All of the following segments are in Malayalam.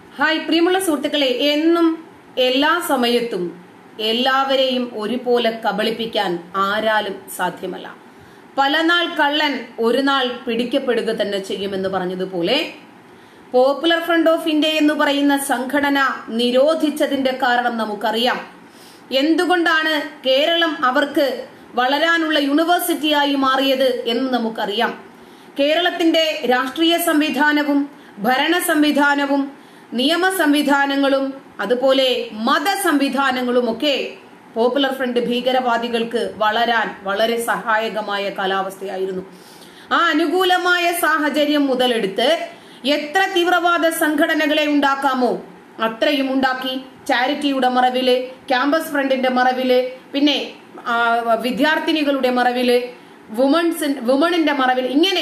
ഹായ് പ്രിയമുള്ള സുഹൃത്തുക്കളെ എന്നും എല്ലാ സമയത്തും എല്ലാവരെയും ഒരുപോലെ കബളിപ്പിക്കാൻ ആരാലും സാധ്യമല്ല പല നാൾ കള്ളൻ ഒരു നാൾ പിടിക്കപ്പെടുക തന്നെ ചെയ്യുമെന്ന് പറഞ്ഞതുപോലെ പോപ്പുലർ ഫ്രണ്ട് ഓഫ് ഇന്ത്യ എന്ന് പറയുന്ന സംഘടന നിരോധിച്ചതിന്റെ കാരണം നമുക്കറിയാം എന്തുകൊണ്ടാണ് കേരളം അവർക്ക് വളരാനുള്ള യൂണിവേഴ്സിറ്റിയായി മാറിയത് എന്ന് നമുക്കറിയാം കേരളത്തിന്റെ രാഷ്ട്രീയ സംവിധാനവും ഭരണ സംവിധാനവും നിയമ സംവിധാനങ്ങളും അതുപോലെ മത സംവിധാനങ്ങളും ഒക്കെ പോപ്പുലർ ഫ്രണ്ട് ഭീകരവാദികൾക്ക് വളരാൻ വളരെ സഹായകമായ കാലാവസ്ഥയായിരുന്നു ആ അനുകൂലമായ സാഹചര്യം മുതലെടുത്ത് എത്ര തീവ്രവാദ സംഘടനകളെ ഉണ്ടാക്കാമോ അത്രയും ഉണ്ടാക്കി ചാരിറ്റിയുടെ മറവില് ക്യാമ്പസ് ഫ്രണ്ടിന്റെ മറവില് പിന്നെ ആ, വിദ്യാർത്ഥിനികളുടെ മറവില് വുമൺസ് വുമണിന്റെ മറവിൽ ഇങ്ങനെ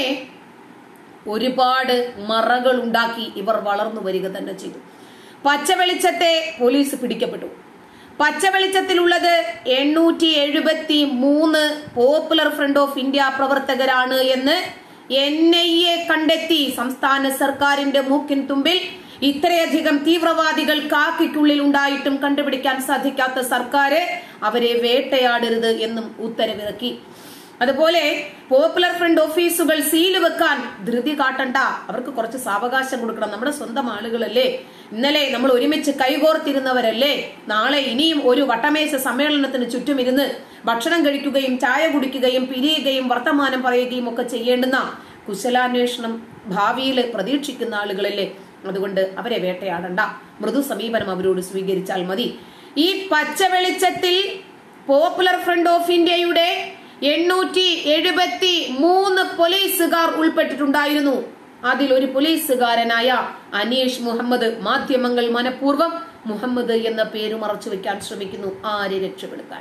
ഒരുപാട് മറകൾ ഉണ്ടാക്കി ഇവർ വളർന്നു വരിക തന്നെ ചെയ്തു പച്ചവെളിച്ചത്തെ പോലീസ് പിടിക്കപ്പെട്ടു പച്ചവെളിച്ചത്തിലുള്ളത് എണ്ണൂറ്റി എഴുപത്തി മൂന്ന് പോപ്പുലർ ഫ്രണ്ട് ഓഫ് ഇന്ത്യ പ്രവർത്തകരാണ് എന്ന് എൻ ഐ എ കണ്ടെത്തി സംസ്ഥാന സർക്കാരിന്റെ മൂക്കിൻ തുമ്പിൽ ഇത്രയധികം തീവ്രവാദികൾ കാക്കിക്കുള്ളിൽ ഉണ്ടായിട്ടും കണ്ടുപിടിക്കാൻ സാധിക്കാത്ത സർക്കാർ അവരെ വേട്ടയാടരുത് എന്നും ഉത്തരവിറക്കി അതുപോലെ പോപ്പുലർ ഫ്രണ്ട് ഓഫീസുകൾ സീല് വെക്കാൻ ധൃതി കാട്ടണ്ട അവർക്ക് കുറച്ച് സാവകാശം കൊടുക്കണം നമ്മുടെ സ്വന്തം ആളുകളല്ലേ ഇന്നലെ നമ്മൾ ഒരുമിച്ച് കൈകോർത്തിരുന്നവരല്ലേ നാളെ ഇനിയും ഒരു വട്ടമേശ സമ്മേളനത്തിന് ചുറ്റുമിരുന്ന് ഭക്ഷണം കഴിക്കുകയും ചായ കുടിക്കുകയും പിരിയുകയും വർത്തമാനം പറയുകയും ഒക്കെ ചെയ്യേണ്ടുന്ന കുശലാന്വേഷണം ഭാവിയിൽ പ്രതീക്ഷിക്കുന്ന ആളുകളല്ലേ അതുകൊണ്ട് അവരെ വേട്ടയാടണ്ട മൃദു സമീപനം അവരോട് സ്വീകരിച്ചാൽ മതി ഈ പച്ച വെളിച്ചത്തിൽ പോപ്പുലർ ഫ്രണ്ട് ഓഫ് ഇന്ത്യയുടെ എണ്ണൂറ്റി എഴുപത്തി മൂന്ന് പോലീസുകാർ ഉൾപ്പെട്ടിട്ടുണ്ടായിരുന്നു അതിൽ ഒരു പോലീസുകാരനായ അനീഷ് മുഹമ്മദ് മാധ്യമങ്ങൾ മനഃപൂർവ്വം മുഹമ്മദ് എന്ന പേര് മറച്ചു വെക്കാൻ ശ്രമിക്കുന്നു ആരെ രക്ഷപ്പെടുത്താൻ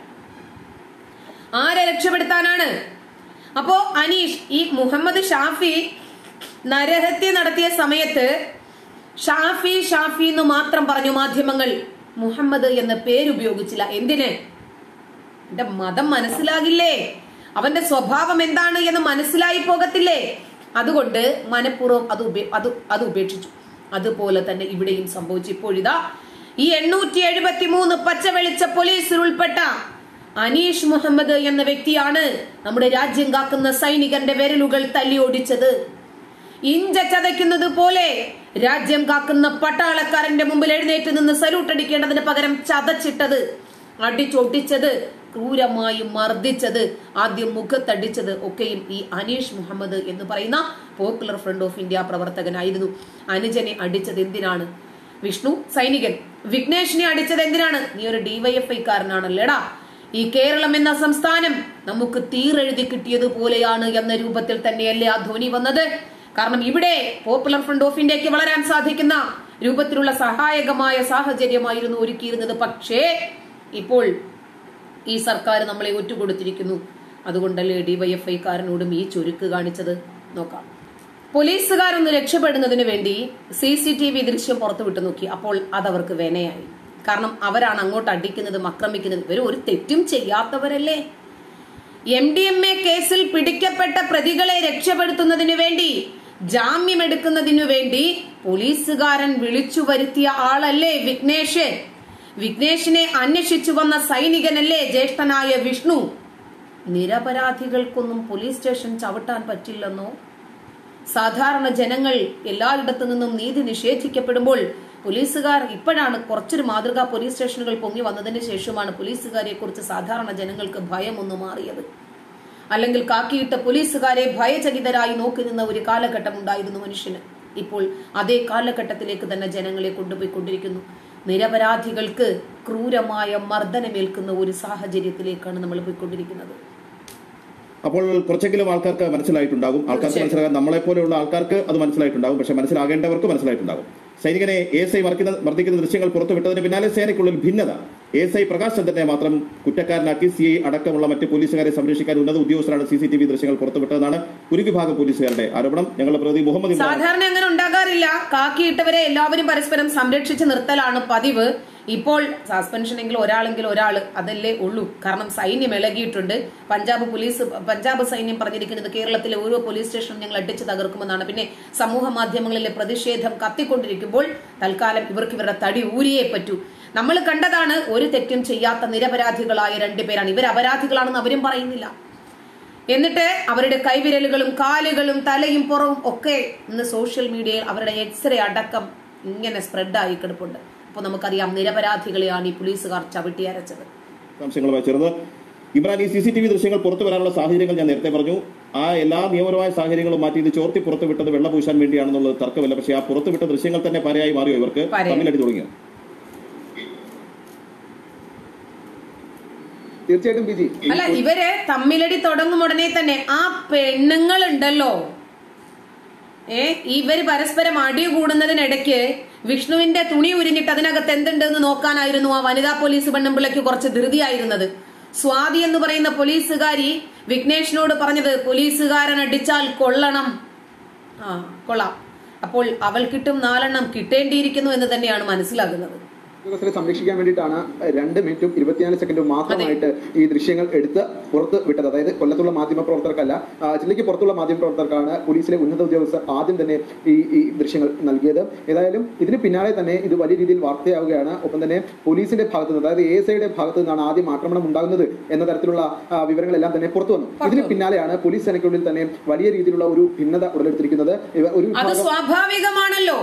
ആരെ രക്ഷപ്പെടുത്താനാണ് അപ്പോ അനീഷ് ഈ മുഹമ്മദ് ഷാഫി നരഹത്യ നടത്തിയ സമയത്ത് ഷാഫി ഷാഫി എന്ന് മാത്രം പറഞ്ഞു മാധ്യമങ്ങൾ മുഹമ്മദ് എന്ന പേരുപയോഗിച്ചില്ല എന്തിന് എന്റെ മതം മനസ്സിലാകില്ലേ അവന്റെ സ്വഭാവം എന്താണ് എന്ന് മനസ്സിലായി പോകത്തില്ലേ അതുകൊണ്ട് മനഃപൂർവ്വം അത് ഉപേ- അത് അത് ഉപേക്ഷിച്ചു അതുപോലെ തന്നെ ഇവിടെയും സംഭവിച്ചു ഇപ്പോഴിതാ ഈ എണ്ണൂറ്റി എഴുപത്തി മൂന്ന് പച്ചവെളിച്ച പോലീസിൽ ഉൾപ്പെട്ട അനീഷ് മുഹമ്മദ് എന്ന വ്യക്തിയാണ് നമ്മുടെ രാജ്യം കാക്കുന്ന സൈനികന്റെ വിരലുകൾ തല്ലി ഓടിച്ചത് ഇഞ്ച ചതയ്ക്കുന്നത് പോലെ രാജ്യം കാക്കുന്ന പട്ടാളക്കാരന്റെ മുമ്പിൽ എഴുന്നേറ്റ് നിന്ന് സല്യൂട്ട് അടിക്കേണ്ടതിന് പകരം ചതച്ചിട്ടത് അടിച്ചൊട്ടിച്ചത് ക്രൂരമായി മർദ്ദിച്ചത് ആദ്യം മുഖത്തടിച്ചത് ഒക്കെയും ഈ അനീഷ് മുഹമ്മദ് എന്ന് പറയുന്ന പോപ്പുലർ ഫ്രണ്ട് ഓഫ് ഇന്ത്യ പ്രവർത്തകനായിരുന്നു അനുജനെ അടിച്ചത് എന്തിനാണ് വിഷ്ണു സൈനികൻ വിഘ്നേഷിനെ അടിച്ചത് എന്തിനാണ് നീ ഒരു ഡിവൈഎഫ്ഐക്കാരനാണല്ലേടാ ഈ കേരളം എന്ന സംസ്ഥാനം നമുക്ക് തീരെഴുതി കിട്ടിയതുപോലെയാണ് എന്ന രൂപത്തിൽ തന്നെയല്ലേ ആ ധ്വനി വന്നത് കാരണം ഇവിടെ പോപ്പുലർ ഫ്രണ്ട് ഓഫ് ഇന്ത്യക്ക് വളരാൻ സാധിക്കുന്ന രൂപത്തിലുള്ള സഹായകമായ സാഹചര്യമായിരുന്നു ഒരുക്കിയിരുന്നത് പക്ഷേ ഇപ്പോൾ ഈ സർക്കാർ നമ്മളെ ഒറ്റുകൊടുത്തിരിക്കുന്നു അതുകൊണ്ടല്ലേ ഡിവൈഎഫ്ഐക്കാരനോടും ഈ ചുരുക്ക് കാണിച്ചത് നോക്കാം പോലീസുകാരൊന്ന് രക്ഷപ്പെടുന്നതിന് വേണ്ടി സി സി ടി വി ദൃശ്യം പുറത്തുവിട്ട് നോക്കി അപ്പോൾ അതവർക്ക് വിനയായി കാരണം അവരാണ് അങ്ങോട്ട് അടിക്കുന്നതും ആക്രമിക്കുന്നതും ഇവർ ഒരു തെറ്റും ചെയ്യാത്തവരല്ലേ എം ഡി എം എ കേസിൽ പിടിക്കപ്പെട്ട പ്രതികളെ രക്ഷപ്പെടുത്തുന്നതിനു വേണ്ടി ജാമ്യമെടുക്കുന്നതിനു വേണ്ടി പോലീസുകാരൻ വിളിച്ചു വരുത്തിയ ആളല്ലേ വിഘ്നേഷ് വിഘ്നേഷിനെ അന്വേഷിച്ചു വന്ന സൈനികനല്ലേ ജ്യേഷ്ഠനായ വിഷ്ണു നിരപരാധികൾക്കൊന്നും പോലീസ് സ്റ്റേഷൻ ചവിട്ടാൻ പറ്റില്ലെന്നോ സാധാരണ ജനങ്ങൾ എല്ലായിടത്തു നിന്നും നീതി നിഷേധിക്കപ്പെടുമ്പോൾ പോലീസുകാർ ഇപ്പോഴാണ് കുറച്ചൊരു മാതൃകാ പോലീസ് സ്റ്റേഷനുകൾ പൊങ്ങി വന്നതിന് ശേഷമാണ് പോലീസുകാരെ കുറിച്ച് സാധാരണ ജനങ്ങൾക്ക് ഭയം ഒന്ന് മാറിയത് അല്ലെങ്കിൽ കാക്കിയിട്ട പോലീസുകാരെ ഭയചകിതരായി നോക്കി നിന്ന ഒരു കാലഘട്ടം ഉണ്ടായിരുന്നു മനുഷ്യന് ഇപ്പോൾ അതേ കാലഘട്ടത്തിലേക്ക് തന്നെ ജനങ്ങളെ കൊണ്ടുപോയിക്കൊണ്ടിരിക്കുന്നു നിരപരാധികൾക്ക് ക്രൂരമായ മർദ്ദനമേൽക്കുന്ന ഒരു സാഹചര്യത്തിലേക്കാണ് നമ്മൾ പോയിക്കൊണ്ടിരിക്കുന്നത് അപ്പോൾ കുറച്ചെങ്കിലും ആൾക്കാർക്ക് മനസ്സിലായിട്ടുണ്ടാകും ആൾക്കാർക്ക് മനസ്സിലാകാൻ നമ്മളെ പോലെയുള്ള ആൾക്കാർക്ക് അത് മനസ്സിലായിട്ടുണ്ടാകും പക്ഷെ മനസ്സിലാകേണ്ടവർക്ക് മനസ്സിലായിട്ടുണ്ടാകും സൈനികനെ എസ് ഐ മർദ്ദിക്കുന്ന ദൃശ്യങ്ങൾ പുറത്തുവിട്ടതിന് പിന്നാലെ സേനയ്ക്കുള്ളിൽ ഭിന്നത എസ് ഐ പ്രകാശ് ചന്ദ്രനെ മാത്രം കുറ്റക്കാരനാക്കി സി ഐ അടക്കമുള്ള മറ്റ് പോലീസുകാരെ സംരക്ഷിക്കാൻ ഉന്നത ഉദ്യോഗസ്ഥരാണ് സി സി ടി വി ദൃശ്യങ്ങൾ പുറത്തുവിട്ടതെന്നാണ് ഒരു വിഭാഗം പോലീസുകാരുടെ ആരോപണം ഞങ്ങളുടെ പ്രതി മുഹമ്മദ് ഇമ്രാൻ സാധാരണ അങ്ങനെ ഉണ്ടാകാറില്ല കാക്കിയിട്ടവരെ എല്ലാവരും പരസ്പരം സംരക്ഷിച്ച് നിർത്തലാണ് പതിവ് ഇപ്പോൾ സസ്പെൻഷനെങ്കിലും ഒരാളെങ്കിലും ഒരാൾ അതല്ലേ ഉള്ളൂ കാരണം സൈന്യം ഇളകിയിട്ടുണ്ട് പഞ്ചാബ് പോലീസ് പഞ്ചാബ് സൈന്യം പറഞ്ഞിരിക്കുന്നത് കേരളത്തിലെ ഓരോ പോലീസ് സ്റ്റേഷനും ഞങ്ങൾ അടിച്ചു തകർക്കുമെന്നാണ് പിന്നെ സമൂഹ മാധ്യമങ്ങളിലെ പ്രതിഷേധം കത്തിക്കൊണ്ടിരിക്കുമ്പോൾ തൽക്കാലം ഇവർക്ക് ഇവരുടെ തടി ഊരിയേ പറ്റൂ നമ്മൾ കണ്ടതാണ് ഒരു തെറ്റും ചെയ്യാത്ത നിരപരാധികളായ രണ്ടുപേരാണ് ഇവർ അപരാധികളാണെന്ന് അവരും പറയുന്നില്ല എന്നിട്ട് അവരുടെ കൈവിരലുകളും കാലുകളും തലയും പുറവും ഒക്കെ ഇന്ന് സോഷ്യൽ മീഡിയയിൽ അവരുടെ എക്സ്റേ അടക്കം ഇങ്ങനെ സ്പ്രെഡായി കിടപ്പുണ്ട് അപ്പോൾ നമുക്കറിയാം നിരപരാധികളെയാണ് ഈ പോലീസുകാർ ചവിട്ടിയരച്ചത് വിശദാംശങ്ങളുമായി ചേർന്ന് ഇമ്രാൻ ഈ സി സി ടി വി ദൃശ്യങ്ങൾ പുറത്തു വരാനുള്ള സാഹചര്യങ്ങൾ ഞാൻ നേരത്തെ പറഞ്ഞു ആ എല്ലാ നിയമപരമായ സാഹചര്യങ്ങളും മാറ്റി ഇത് ചോർത്തി പുറത്തു വിട്ടത് വെള്ള പൂശാൻ വേണ്ടിയാണെന്നുള്ളത് തർക്കമില്ല പക്ഷേ ആ പുറത്തു വിട്ട ദൃശ്യങ്ങൾ തന്നെ പരയായി മാറിയോ ഇവർക്ക് പരയായി. തമ്മിലടി തുടങ്ങിയോ തീർച്ചയായിട്ടും ബിജി അല്ല ഇവര് തമ്മിലടി തുടങ്ങും ഉടനെ തന്നെ ആ പെണ്ണുങ്ങളുണ്ടല്ലോ ഏ ഇവര് പരസ്പരം അടി കൂടുന്നതിനിടയ്ക്ക് വിഷ്ണുവിന്റെ തുണി ഉരിഞ്ഞിട്ട് അതിനകത്ത് എന്തുണ്ടെന്ന് നോക്കാനായിരുന്നു ആ വനിതാ പോലീസ് പെണ്ണുമ്പിള്ളയ്ക്ക് കുറച്ച് ധൃതിയായിരുന്നത് സ്വാതി എന്ന് പറയുന്ന പോലീസുകാരി വിഘ്നേഷിനോട് പറഞ്ഞത് പോലീസുകാരൻ അടിച്ചാൽ കൊള്ളണം ആ കൊള്ളാം അപ്പോൾ അവൾക്കിട്ടും നാലെണ്ണം കിട്ടേണ്ടിയിരിക്കുന്നു എന്ന് തന്നെയാണ് മനസ്സിലാകുന്നത് ഉദ്യോഗസ്ഥരെ സംരക്ഷിക്കാൻ വേണ്ടിയിട്ടാണ് രണ്ട് മിനിറ്റും ഇരുപത്തിനാല് സെക്കൻഡും മാത്രമായിട്ട് ഈ ദൃശ്യങ്ങൾ എടുത്ത് പുറത്ത് വിട്ടത് അതായത് കൊല്ലത്തുള്ള മാധ്യമ പ്രവർത്തകർക്കല്ല ആ, ജില്ലയ്ക്ക് പുറത്തുള്ള മാധ്യമ പ്രവർത്തകർക്കാണ് പോലീസിലെ ഉന്നത ഉദ്യോഗസ്ഥർ ആദ്യം തന്നെ ഈ ഈ ദൃശ്യങ്ങൾ നൽകിയത് ഏതായാലും ഇതിന് പിന്നാലെ തന്നെ ഇത് വലിയ രീതിയിൽ വാർത്തയാവുകയാണ് ഒപ്പം തന്നെ പോലീസിന്റെ ഭാഗത്ത് നിന്ന് അതായത് എ എസ് ഐയുടെ ഭാഗത്ത് നിന്നാണ് ആദ്യം ആക്രമണം ഉണ്ടാകുന്നത് എന്ന തരത്തിലുള്ള ആ, വിവരങ്ങളെല്ലാം തന്നെ പുറത്തു വന്നു ഇതിന് പിന്നാലെയാണ് പോലീസ് സേനയ്ക്കുള്ളിൽ തന്നെ വലിയ രീതിയിലുള്ള ഒരു ഭിന്നത ഉടലെടുത്തിരിക്കുന്നത് ഇവ- ഒരു അത് വിഭാഗം സ്വാഭാവികമാണല്ലോ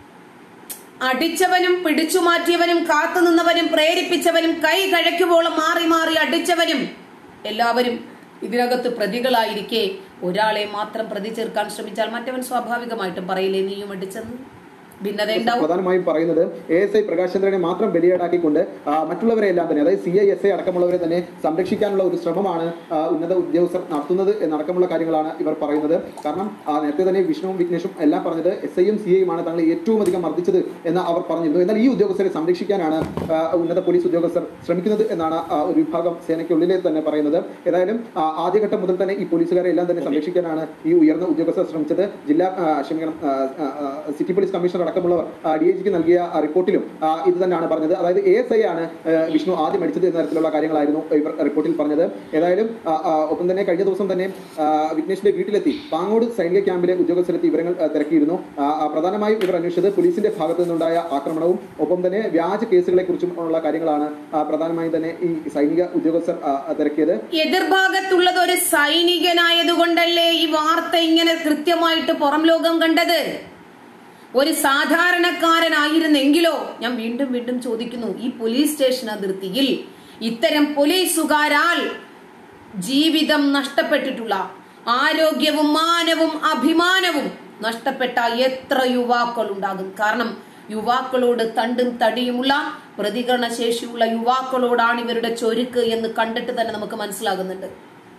അടിച്ചവനും പിടിച്ചു മാറ്റിയവനും കാത്തുനിന്നവനും പ്രേരിപ്പിച്ചവനും കൈ കഴയ്ക്കുമ്പോളും മാറി മാറി അടിച്ചവനും എല്ലാവരും ഇതിനകത്ത് പ്രതികളായിരിക്കെ ഒരാളെ മാത്രം പ്രതി ചേർക്കാൻ ശ്രമിച്ചാൽ മറ്റവൻ സ്വാഭാവികമായിട്ടും പറയില്ലേ നീയും അടിച്ചെന്ന് ഭിന്നത ഉണ്ടാവും പ്രധാനമായും പറയുന്നത് എ എസ് ഐ പ്രകാശ് ചന്ദ്രനെ മാത്രം ബലിയാടാക്കിക്കൊണ്ട് ആ, മറ്റുള്ളവരെ എല്ലാം തന്നെ അതായത് സി ഐ എസ് ഐ അടക്കമുള്ളവരെ തന്നെ സംരക്ഷിക്കാനുള്ള ഒരു ശ്രമമാണ് ആ, ഉന്നത ഉദ്യോഗസ്ഥർ നടത്തുന്നത് എന്നടക്കമുള്ള കാര്യങ്ങളാണ് ഇവർ പറയുന്നത് കാരണം ആ, നേരത്തെ തന്നെ വിഷ്ണുവും വിഘ്നേഷും എല്ലാം പറഞ്ഞത് എസ് ഐയും സി ഐയുമാണ് തങ്ങളെ ഏറ്റവും അധികം മർദ്ദിച്ചത് എന്ന് അവർ പറഞ്ഞിരുന്നു എന്നാൽ ഈ ഉദ്യോഗസ്ഥരെ സംരക്ഷിക്കാനാണ് ആ, ഉന്നത പോലീസ് ഉദ്യോഗസ്ഥർ ശ്രമിക്കുന്നത് എന്നാണ് ആ, ഒരു വിഭാഗം സേനയ്ക്കുള്ളിലെ തന്നെ പറയുന്നത് ഏതായാലും ആ, ആദ്യഘട്ടം മുതൽ തന്നെ ഈ പോലീസുകാരെ എല്ലാം തന്നെ സംരക്ഷിക്കാനാണ് ഈ ഉയർന്ന ഉദ്യോഗസ്ഥർ ശ്രമിച്ചത് ജില്ലാ ആ, ക്ഷമിക്കണം ആ, ആ, ആ, സിറ്റി പോലീസ് കമ്മീഷണർ അടക്കമുള്ളവർ ഡി ഐ ജിക്ക് നൽകിയ ആ, റിപ്പോർട്ടിലും ആ, ഇത് തന്നെയാണ് പറഞ്ഞത് അതായത് എ എസ് ഐ ആണ് ആ, വിഷ്ണു ആദ്യം അടിച്ചത് എന്ന തരത്തിലുള്ള കാര്യങ്ങളായിരുന്നു ഇവർ റിപ്പോർട്ടിൽ പറഞ്ഞത് ഏതായാലും ആ, ആ, ഒപ്പം തന്നെ കഴിഞ്ഞ ദിവസം തന്നെ ആ, വിഘ്നേഷിന്റെ വീട്ടിലെത്തി പാങ്ങോട് സൈനിക ക്യാമ്പിലെ ഉദ്യോഗസ്ഥരെത്തി വിവരങ്ങൾ ആ, തിരക്കിയിരുന്നു ആ, ആ, പ്രധാനമായും ഇവർ അന്വേഷിച്ചത് പോലീസിന്റെ ഭാഗത്തു നിന്നുണ്ടായ ആക്രമണവും ഒപ്പം തന്നെ വ്യാജ കേസുകളെ കുറിച്ചും ഉള്ള കാര്യങ്ങളാണ് ആ, പ്രധാനമായും തന്നെ ഈ സൈനിക ഉദ്യോഗസ്ഥർ ആ, ആ, തിരക്കിയത് എതിർഭാഗത്തുള്ളത് ഒരു സൈനികനായതുകൊണ്ടല്ലേ ഈ വാർത്ത ഇങ്ങനെ കൃത്യമായിട്ട് പുറം ലോകം കണ്ടത് ഒരു സാധാരണക്കാരനായിരുന്നെങ്കിലോ ഞാൻ വീണ്ടും വീണ്ടും ചോദിക്കുന്നു ഈ പോലീസ് സ്റ്റേഷൻ അതിർത്തിയിൽ ഇത്തരം പോലീസുകാരാൽ ജീവിതം നഷ്ടപ്പെട്ടിട്ടുള്ള ആരോഗ്യവും മാനവും അഭിമാനവും നഷ്ടപ്പെട്ട എത്ര യുവാക്കൾ ഉണ്ടാകും കാരണം യുവാക്കളോട് തണ്ടും തടിയുമുള്ള പ്രതികരണ ശേഷിയുള്ള യുവാക്കളോടാണ് ഇവരുടെ ചൊരുക്ക് എന്ന് കണ്ടിട്ട് തന്നെ നമുക്ക് മനസ്സിലാകുന്നുണ്ട്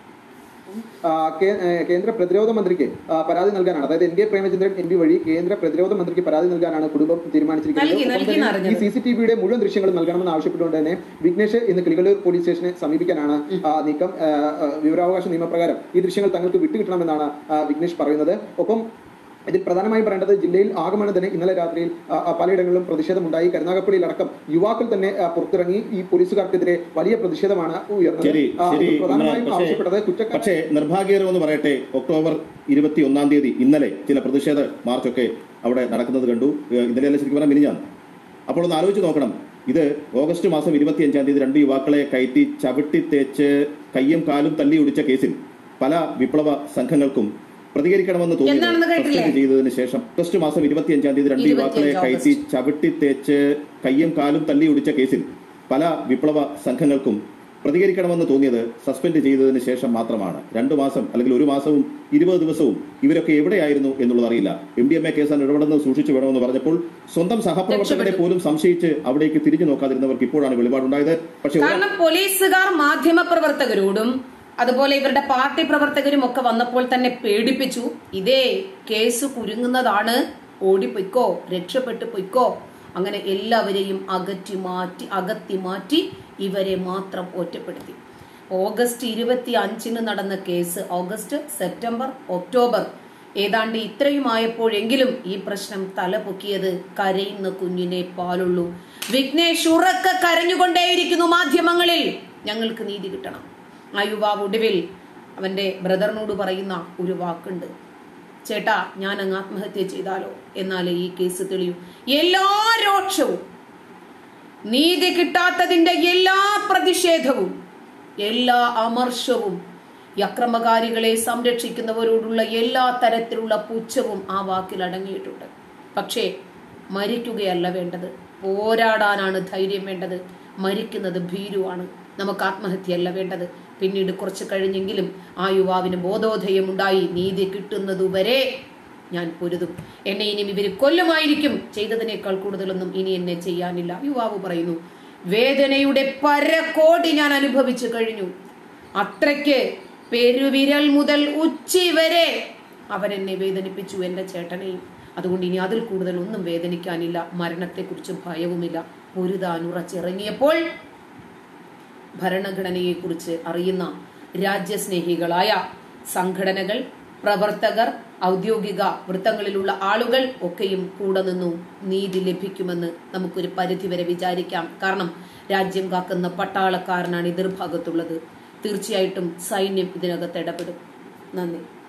ആ, കേ- ഏ, കേന്ദ്ര പ്രതിരോധ മന്ത്രിക്ക് ആ, പരാതി നൽകാനാണ് അതായത് N K Premachandran M P വഴി കേന്ദ്ര പ്രതിരോധ മന്ത്രിക്ക് പരാതി നൽകാനാണ് കുടുംബം നൽകി, തീരുമാനിച്ചിരിക്കുന്നത് ഒപ്പം നൽകി തന്നെ ഈ എന്നറിഞ്ഞത്. സി സി ടി വിയുടെ മുഴുവൻ ദൃശ്യങ്ങളും നൽകണമെന്ന് ആവശ്യപ്പെട്ടുകൊണ്ട് തന്നെ വിഘ്നേഷ് ഇന്ന് കിളികളൂർ പോലീസ് സ്റ്റേഷനെ സമീപിക്കാനാണ് ആ, നീക്കം ആ, ആ, വിവരാവകാശ നിയമപ്രകാരം ഈ ദൃശ്യങ്ങൾ തങ്ങൾക്ക് വിട്ടുകിട്ടണമെന്നാണ് ആ, വിഘ്നേഷ് പറയുന്നത് ഒപ്പം ഇതിൽ പ്രധാനമായും പറയേണ്ടത് ജില്ലയിൽ ആകമാനം തന്നെ ഇന്നലെ രാത്രിയിൽ ആ, ആ, പലയിടങ്ങളിലും പ്രതിഷേധമുണ്ടായി കരുനാഗപ്പള്ളിയിൽ അടക്കം യുവാക്കൾ തന്നെ ആ, പുറത്തിറങ്ങി ഈ പോലീസുകാർക്കെതിരെ വലിയ പ്രതിഷേധമാണ് ഉയർന്നത് ശരി ആ, ശരി പ്രധാനമായും ഇമ്രാൻ, ആവശ്യപ്പെട്ടത് പക്ഷേ കുറ്റക്കാരെ പക്ഷേ നിർഭാഗ്യകരമെന്ന് പറയട്ടെ ഒക്ടോബർ ഇരുപത്തി ഒന്നാം തീയതി ഇന്നലെ ചില പ്രതിഷേധ മാർച്ചൊക്കെ അവിടെ നടക്കുന്നത് കണ്ടു ഏഹ് ഇന്നലെയല്ല ശരിക്കും പറഞ്ഞാൽ മിനിഞ്ഞാന്ന് അപ്പോൾ ഒന്ന് ആലോചിച്ച് നോക്കണം ഇത് ഓഗസ്റ്റ് മാസം ഇരുപത്തി അഞ്ചാം തീയതി രണ്ട് യുവാക്കളെ കയറ്റി ചവിട്ടി തേച്ച് കയ്യും കാലും തല്ലി ഒടിച്ച കേസിൽ പല വിപ്ലവ സംഘങ്ങൾക്കും പ്രതികരിക്കണമെന്ന് എന്താണെന്ന് തോന്നി കേട്ടില്ലേ? സസ്പെൻഡ് ചെയ്തതിന് ശേഷം ഓഗസ്റ്റ് മാസം ഇരുപത്തി അഞ്ചാം തീയതി രണ്ട് യുവാക്കളെ 25 കയറ്റി ചവിട്ടി തേച്ച് കയ്യും കാലും തല്ലി ഒടിച്ച കേസിൽ പല വിപ്ലവ സംഘങ്ങൾക്കും പ്രതികരിക്കണമെന്ന് തോന്നിയത് സസ്പെൻഡ് ചെയ്തതിന് ശേഷം മാത്രമാണ് രണ്ടു മാസം അല്ലെങ്കിൽ ഒരു മാസവും ഇരുപത് ദിവസവും ഇവരൊക്കെ എവിടെയായിരുന്നു എന്നുള്ളത് അറിയില്ല എം ഡി എം എ കേസാണ് ഇടപെടുന്നത് സൂക്ഷിച്ചു വേണമെന്ന് പറഞ്ഞപ്പോൾ സ്വന്തം സഹപ്രവർത്തകരെ പോലും സംശയിച്ച് അവിടേക്ക് തിരിഞ്ഞു നോക്കാതിരുന്നവർക്ക് ഇപ്പോഴാണ് വെളിപാടുണ്ടായത് പക്ഷേ ഒരു- കാരണം പോലീസുകാർ മാധ്യമ പ്രവർത്തകരോടും അതുപോലെ ഇവരുടെ പാർട്ടി പ്രവർത്തകരും ഒക്കെ വന്നപ്പോൾ തന്നെ പേടിപ്പിച്ചു ഇതേ കേസ് കുരുങ്ങുന്നതാണ് ഓടിപ്പൊയ്ക്കോ രക്ഷപ്പെട്ടു പൊയ്ക്കോ അങ്ങനെ എല്ലാവരെയും അകറ്റി മാറ്റി അകത്തി മാറ്റി ഇവരെ മാത്രം ഒറ്റപ്പെടുത്തി ഓഗസ്റ്റ് ഇരുപത്തി അഞ്ചിന് നടന്ന കേസ് ഓഗസ്റ്റ് സെപ്റ്റംബർ ഒക്ടോബർ ഏതാണ്ട് ഇത്രയുമായപ്പോഴെങ്കിലും ഈ പ്രശ്നം തലപൊക്കിയത് കരയുന്ന കുഞ്ഞിനെ പാലുള്ളൂ വിഘ്നേഷ് ഉറക്ക കരഞ്ഞുകൊണ്ടേയിരിക്കുന്നു മാധ്യമങ്ങളിൽ ഞങ്ങൾക്ക് നീതി കിട്ടണം ആ യുവാവ് ഒടുവിൽ അവന്റെ ബ്രദറിനോട് പറയുന്ന ഒരു വാക്കുണ്ട് ചേട്ടാ ഞാൻ അങ്ങ് ആത്മഹത്യ ചെയ്താലോ എന്നാലേ ഈ കേസ് തെളിയൂ എല്ലാ രോക്ഷവും നീതി കിട്ടാത്തതിന്റെ എല്ലാ പ്രതിഷേധവും എല്ലാ അമർഷവും ഈ അക്രമകാരികളെ സംരക്ഷിക്കുന്നവരോടുള്ള എല്ലാ തരത്തിലുള്ള പുച്ഛവും ആ വാക്കിൽ അടങ്ങിയിട്ടുണ്ട് പക്ഷേ മരിക്കുകയല്ല വേണ്ടത് പോരാടാനാണ് ധൈര്യം വേണ്ടത് മരിക്കുന്നത് ഭീരുവാണ് നമുക്ക് ആത്മഹത്യയല്ല വേണ്ടത് പിന്നീട് കുറച്ച് കഴിഞ്ഞെങ്കിലും ആ യുവാവിന് ബോധോദയം ഉണ്ടായി നീതി കിട്ടുന്നതുവരെ ഞാൻ പൊരുതും എന്നെ ഇനിയും ഇവര് കൊല്ലുമായിരിക്കും ചെയ്തതിനേക്കാൾ കൂടുതലൊന്നും ഇനി എന്നെ ചെയ്യാനില്ല യുവാവ് പറയുന്നു വേദനയുടെ പരകോടി ഞാൻ അനുഭവിച്ചു കഴിഞ്ഞു അത്രയ്ക്ക് പെരുവിരൽ മുതൽ ഉച്ചി വരെ അവൻ എന്നെ വേദനിപ്പിച്ചു എന്റെ ചേട്ടനെയും അതുകൊണ്ട് ഇനി അതിൽ കൂടുതൽ ഒന്നും വേദനിക്കാനില്ല മരണത്തെക്കുറിച്ച് ഭയവുമില്ല പൊരുതാൻ ഉറച്ചിറങ്ങിയപ്പോൾ ഭരണഘടനയെക്കുറിച്ച് അറിയുന്ന രാജ്യസ്നേഹികളായ സംഘടനകൾ പ്രവർത്തകർ ഔദ്യോഗിക വൃത്തങ്ങളിലുള്ള ആളുകൾ ഒക്കെയും കൂടെ നിന്നു നീതി ലഭിക്കുമെന്ന് നമുക്കൊരു പരിധിവരെ വിചാരിക്കാം കാരണം രാജ്യം കാക്കുന്ന പട്ടാളക്കാരനാണ് എതിർഭാഗത്തുള്ളത് തീർച്ചയായിട്ടും സൈന്യം ഇതിനകത്ത് ഇടപെടും നന്ദി